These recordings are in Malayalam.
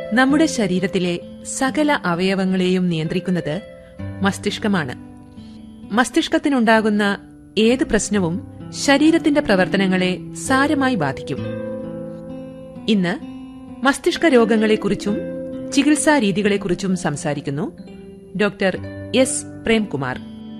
നമ്മുടെ ശരീരത്തിലെ സകല അവയവങ്ങളെയും നിയന്ത്രിക്കുന്നത് മസ്തിഷ്കമാണ് മസ്തിഷ്കത്തിനുണ്ടാകുന്ന ഏത് പ്രശ്നവും ശരീരത്തിന്റെ പ്രവർത്തനങ്ങളെ സാരമായി ബാധിക്കും ഇന്ന് മസ്തിഷ്ക രോഗങ്ങളെക്കുറിച്ചും ചികിത്സാ രീതികളെക്കുറിച്ചും സംസാരിക്കുന്നു ഡോക്ടർ എസ് പ്രേംകുമാർ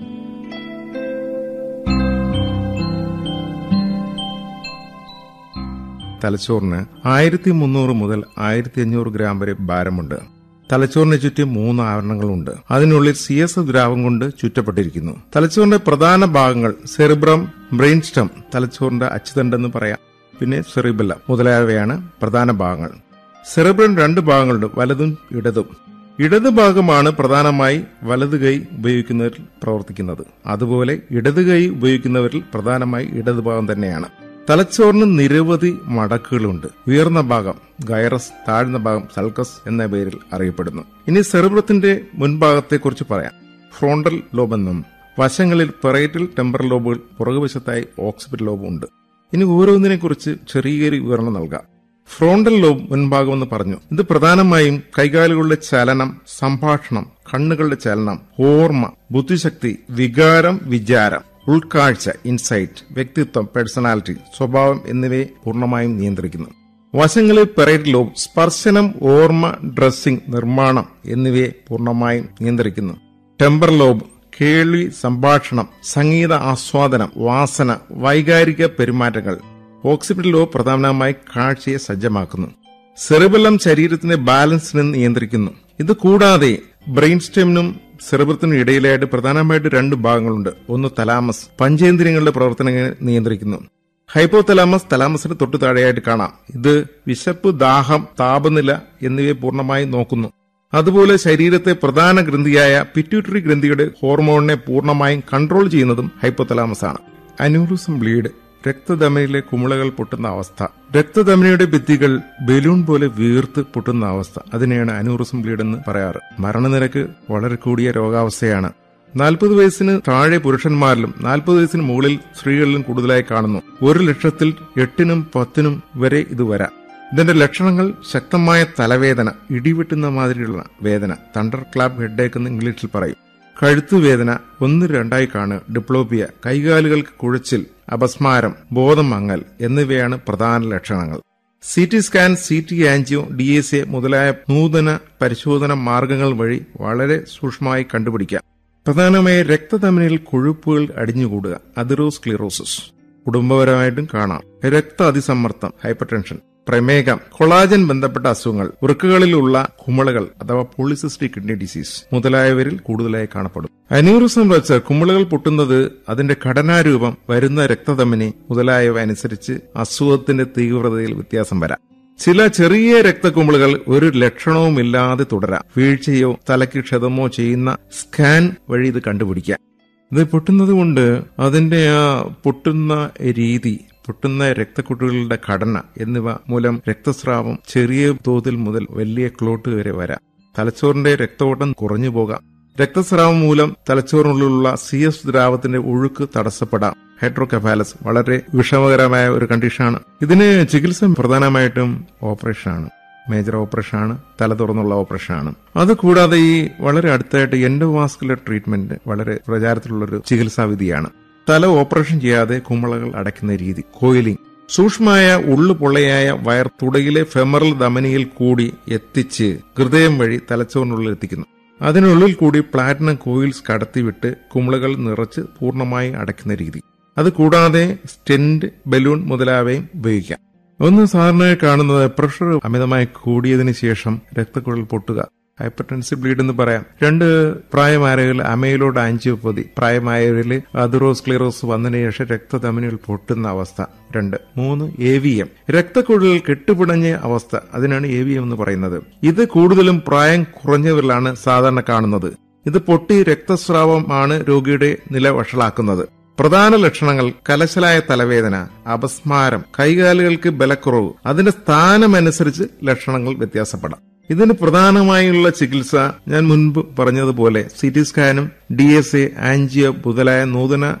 തലച്ചോറിന് ആയിരത്തി മുന്നൂറ് മുതൽ ആയിരത്തി അഞ്ഞൂറ് ഗ്രാം വരെ ഭാരമുണ്ട് തലച്ചോറിന് ചുറ്റും മൂന്ന് ആവരണങ്ങളുണ്ട് അതിനുള്ളിൽ സി എസ് എഫ് ദ്രാവം കൊണ്ട് ചുറ്റപ്പെട്ടിരിക്കുന്നു തലച്ചോറിന്റെ പ്രധാന ഭാഗങ്ങൾ സെറിബ്രം ബ്രെയിൻ സ്റ്റം തലച്ചോറിന്റെ അച്ചുതണ്ടെന്ന് പറയാം പിന്നെ സെറിബെല്ല മുതലായവയാണ് പ്രധാന ഭാഗങ്ങൾ സെറിബ്രം രണ്ട് ഭാഗങ്ങളുണ്ട് വലതും ഇടതും ഇടത് ഭാഗമാണ് പ്രധാനമായി വലത് കൈ ഉപയോഗിക്കുന്നവരിൽ പ്രവർത്തിക്കുന്നത് അതുപോലെ ഇടത് കൈ ഉപയോഗിക്കുന്നവരിൽ പ്രധാനമായി ഇടത് ഭാഗം തന്നെയാണ് തലച്ചോറിന് നിരവധി മടക്കുകളുണ്ട് ഉയർന്ന ഭാഗം ഗൈറസ് താഴ്ന്ന ഭാഗം സൾക്കസ് എന്ന പേരിൽ അറിയപ്പെടുന്നു ഇനി സെറിബ്രത്തിന്റെ മുൻഭാഗത്തെക്കുറിച്ച് പറയാം ഫ്രോണ്ടൽ ലോബെന്നും വശങ്ങളിൽ പെറേറ്റൽ ടെമ്പറൽ ലോബുകൾ പുറകുവശത്തായി ഓക്സിപിറ്റൽ ലോബും ഉണ്ട് ഇനി ഓരോന്നിനെ കുറിച്ച് ചെറിയൊരു വിവരണം നൽകാം ഫ്രോണ്ടൽ ലോബ് മുൻഭാഗമെന്ന് പറഞ്ഞു ഇത് പ്രധാനമായും കൈകാലുകളുടെ ചലനം സംഭാഷണം കണ്ണുകളുടെ ചലനം ഓർമ്മ ബുദ്ധിശക്തി വികാരം വിചാരം ഉൾക്കാഴ്ച ഇൻസൈറ്റ് വ്യക്തിത്വം പേഴ്സണാലിറ്റി സ്വഭാവം എന്നിവയെ പൂർണ്ണമായും നിയന്ത്രിക്കുന്നു വശങ്ങളിൽ പെറേറ്റ് ലോബ് സ്പർശനം ഓർമ്മ ഡ്രസ്സിംഗ് നിർമ്മാണം എന്നിവയെ പൂർണ്ണമായും നിയന്ത്രിക്കുന്നു ടെമ്പർ ലോബ് കേൾവി സംഭാഷണം സംഗീത ആസ്വാദനം വാസന വൈകാരിക പെരുമാറ്റങ്ങൾ ഓക്സിപിറ്റൽ ലോബ് പ്രധാനമായി കാഴ്ചയെ സജ്ജമാക്കുന്നു സെറിബെല്ലം ശരീരത്തിന്റെ ബാലൻസിനെ നിയന്ത്രിക്കുന്നു ഇത് കൂടാതെ ബ്രെയിൻ സ്റ്റെമിനും സെറിബ്രത്തിനും ഇടയിലായിട്ട് പ്രധാനമായിട്ട് രണ്ട് ഭാഗങ്ങളുണ്ട് ഒന്ന് തലാമസ് പഞ്ചേന്ദ്രിയങ്ങളുടെ പ്രവർത്തനങ്ങളെ നിയന്ത്രിക്കുന്നു ഹൈപ്പോ തലാമസ് തലാമസിന് തൊട്ടു താഴെയായിട്ട് കാണാം ഇത് വിശപ്പ് ദാഹം താപനില എന്നിവയെ പൂർണ്ണമായി നോക്കുന്നു അതുപോലെ ശരീരത്തെ പ്രധാന ഗ്രന്ഥിയായ പിറ്റ്യൂട്ടറി ഗ്രന്ഥിയുടെ ഹോർമോണിനെ പൂർണ്ണമായും കൺട്രോൾ ചെയ്യുന്നതും ഹൈപ്പോതലാമസ് ആണ് അനൂറിസം ബ്ലീഡ് രക്തധമനിയിലെ കുമിളകൾ പൊട്ടുന്ന അവസ്ഥ രക്തധമനിയുടെ ഭിത്തികൾ ബലൂൺ പോലെ വീർത്ത് പൊട്ടുന്ന അവസ്ഥ അതിനെയാണ് അനൂറിസം ബ്ലീഡ് എന്ന് പറയാറ് മരണനിരക്ക് വളരെ കൂടിയ രോഗാവസ്ഥയാണ് നാൽപ്പത് വയസ്സിന് താഴെ പുരുഷന്മാരിലും നാൽപ്പത് വയസ്സിന് മുകളിൽ സ്ത്രീകളിലും കൂടുതലായി കാണുന്നു ഒരു ലക്ഷത്തിൽ എട്ടിനും പത്തിനും വരെ ഇത് വരാം ഇതിന്റെ ലക്ഷണങ്ങൾ ശക്തമായ തലവേദന ഇടിവെട്ടുന്ന മാതിരിയുള്ള വേദന തണ്ടർ ക്ലാബ് ഹെഡേക്ക് എന്ന് ഇംഗ്ലീഷിൽ പറയും കഴുത്തുവേദന ഒന്ന് രണ്ടായി കാണുക ഡിപ്ലോപ്പിയ കൈകാലുകൾക്ക് കുഴച്ചിൽ അപസ്മാരം ബോധം മങ്ങൽ എന്നിവയാണ് പ്രധാന ലക്ഷണങ്ങൾ C T scan C T angio D S A മുതലായ നൂതന പരിശോധന മാർഗങ്ങൾ വഴി വളരെ സൂക്ഷ്മമായി കണ്ടുപിടിക്കാം പ്രധാനമായി രക്തധമനിയിൽ കൊഴുപ്പുകൾ അടിഞ്ഞുകൂടുക അതിറോസ്ക്ലിറോസിസ് കുടുംബപരമായിട്ടും കാണാം രക്ത അതിസമ്മർദ്ദം ഹൈപ്പർ ടെൻഷൻ പ്രമേഹം കൊളാജൻ ബന്ധപ്പെട്ട അസുഖങ്ങൾ വൃക്കകളിലുള്ള കുമിളകൾ അഥവാ പോളിസിസ്റ്റിക് കിഡ്നി ഡിസീസ് മുതലായവരിൽ കൂടുതലായി കാണപ്പെടും അന്യൂറിസം വെച്ച് കുമിളകൾ പൊട്ടുന്നത് അതിന്റെ ഘടനാരൂപം വരുന്ന രക്തധമനി മുതലായവ അനുസരിച്ച് അസുഖത്തിന്റെ തീവ്രതയിൽ വ്യത്യാസം വരാം ചില ചെറിയ രക്തക്കുമിളുകൾ ഒരു ലക്ഷണവുമില്ലാതെ തുടരാം വീഴ്ചയോ തലയ്ക്ക് ക്ഷതമോ ചെയ്യുന്ന സ്കാൻ വഴി ഇത് കണ്ടുപിടിക്കാം ഇത് പൊട്ടുന്നത് കൊണ്ട് അതിന്റെ ആ പൊട്ടുന്ന രീതി പൊട്ടുന്ന രക്തക്കുട്ടികളുടെ ഘടന എന്നിവ മൂലം രക്തസ്രാവം ചെറിയ തോതിൽ മുതൽ വലിയ ക്ലോട്ട് വരെ വരാം തലച്ചോറിന്റെ രക്തഓട്ടം കുറഞ്ഞു പോകാം രക്തസ്രാവം മൂലം തലച്ചോറിനുള്ളിലുള്ള സി എസ് ദ്രാവത്തിന്റെ ഒഴുക്ക് തടസ്സപ്പെടാം ഹൈഡ്രോകെഫാലസ് വളരെ വിഷമകരമായ ഒരു കണ്ടീഷനാണ് ഇതിന് ചികിത്സ പ്രധാനമായിട്ടും ഓപ്പറേഷനാണ് മേജർ ഓപ്പറേഷനാണ് തല തുറന്നുള്ള ഓപ്പറേഷനാണ് അതുകൂടാതെ ഈ വളരെ അടുത്തായിട്ട് എൻഡോവാസ്കുലർ ട്രീറ്റ്മെന്റ് വളരെ പ്രചാരത്തിലുള്ളൊരു ചികിത്സാ വിധിയാണ് തല ഓപ്പറേഷൻ ചെയ്യാതെ കുമ്പളകൾ അടയ്ക്കുന്ന രീതി കോയിലിംഗ് സൂക്ഷ്മമായ ഉള്ളു പൊള്ളയായ വയർ തുടയിലെ ഫെമറൽ ധമനിയിൽ കൂടി എത്തിച്ച് ഹൃദയം വഴി തലച്ചോറിനുള്ളിൽ എത്തിക്കുന്നു അതിനുള്ളിൽ കൂടി പ്ലാറ്റിനം കോയിൽസ് കടത്തിവിട്ട് കുമിളകൾ നിറച്ച് പൂർണ്ണമായി അടയ്ക്കുന്ന രീതി അത് കൂടാതെ സ്റ്റെന്റ് ബലൂൺ മുതലായവയും ഉപയോഗിക്കാം ഒന്ന് സാധാരണയായി കാണുന്നത് പ്രഷർ അമിതമായി കൂടിയതിനു ശേഷം രക്തക്കുഴൽ പൊട്ടുക ഹൈപ്പർടെൻസീവ് ബ്ലീഡ് എന്ന് പറയാം രണ്ട് പ്രായമായവരിൽ അമയിലോട് ആൻജിയോപ്പതി പ്രായമായവരിൽ അതിറോസ്ക്ലിറോസ് വന്നതിന് ശേഷം രക്തധമനികൾ പൊട്ടുന്ന അവസ്ഥ രണ്ട് മൂന്ന് എ വി എം രക്തക്കുഴൽ കെട്ടുപിടഞ്ഞ അവസ്ഥ അതിനാണ് എ വി എം എന്ന് പറയുന്നത് ഇത് കൂടുതലും പ്രായം കുറഞ്ഞവരിലാണ് സാധാരണ കാണുന്നത് ഇത് പൊട്ടി രക്തസ്രാവമാണ് രോഗിയുടെ നില വഷളാക്കുന്നത് പ്രധാന ലക്ഷണങ്ങൾ കലശലായ തലവേദന അപസ്മാരം കൈകാലുകൾക്ക് ബലക്കുറവ് അതിന്റെ സ്ഥാനമനുസരിച്ച് ലക്ഷണങ്ങൾ വ്യത്യാസപ്പെടാം ഇതിന് പ്രധാനമായുള്ള ചികിത്സ ഞാൻ മുൻപ് പറഞ്ഞതുപോലെ സി ടി സ്കാനും ഡി എസ് എ ആൻജിയോ മുതലായ നൂതന